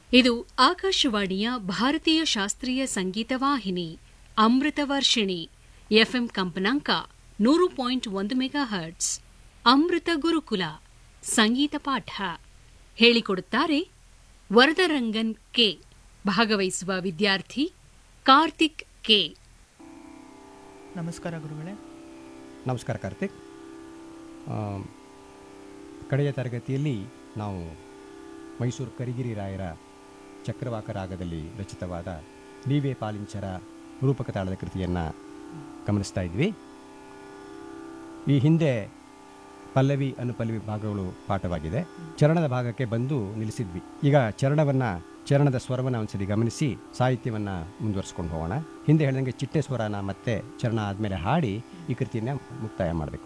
ಇದು ಆಕಾಶವಾಣಿಯ ಭಾರತೀಯ ಶಾಸ್ತ್ರೀಯ ಸಂಗೀತ ವಾಹಿನಿ ಅಮೃತ ವರ್ಷಿಣಿ ಎಫ್ಎಂ ಕಂಪನಾಂಕ ನೂರು ಪಾಯಿಂಟ್ ಒಂದು ಮೆಗಾ ಹರ್ಟ್ಸ್ ಅಮೃತ ಗುರುಕುಲ ಸಂಗೀತ ಪಾಠ ಹೇಳಿಕೊಡುತ್ತಾರೆ ವರದರಂಗನ್ ಕೆ ಭಾಗವಹಿಸುವ ವಿದ್ಯಾರ್ಥಿ ಕಾರ್ತಿಕ್ ಕೆ ನಮಸ್ಕಾರ ಗುರುಗಳೇ ನಮಸ್ಕಾರ ಕಾರ್ತಿಕ್ ಆ, ಕಡೆಯ ತರಗತಿಯಲ್ಲಿ ನಾವು ಮೈಸೂರು ಕರಿಗಿರಿ ರಾಯರ ಚಕ್ರವಾಕ ರಾಗದಲ್ಲಿ ರಚಿತವಾದ ನೀವೇ ಪಾಲಿಂಚರ ರೂಪಕ ತಾಳದ ಕೃತಿಯನ್ನು ಗಮನಿಸ್ತಾ ಇದ್ವಿ ಈ ಹಿಂದೆ ಪಲ್ಲವಿ ಅನುಪಲ್ಲವಿ ಭಾಗಗಳು ಪಾಠವಾಗಿದೆ ಚರಣದ ಭಾಗಕ್ಕೆ ಬಂದು ನಿಲ್ಲಿಸಿದ್ವಿ ಈಗ ಚರಣವನ್ನು ಚರಣದ ಸ್ವರವನ್ನು ಒಂದ್ಸರಿ ಗಮನಿಸಿ ಸಾಹಿತ್ಯವನ್ನು ಮುಂದುವರಿಸ್ಕೊಂಡು ಹೋಗೋಣ ಹಿಂದೆ ಹೇಳಿದಂಗೆ ಚಿಟ್ಟೆ ಸ್ವರನ ಮತ್ತೆ ಚರಣ ಆದಮೇಲೆ ಹಾಡಿ ಈ ಕೃತಿಯನ್ನು ಮುಕ್ತಾಯ ಮಾಡಬೇಕು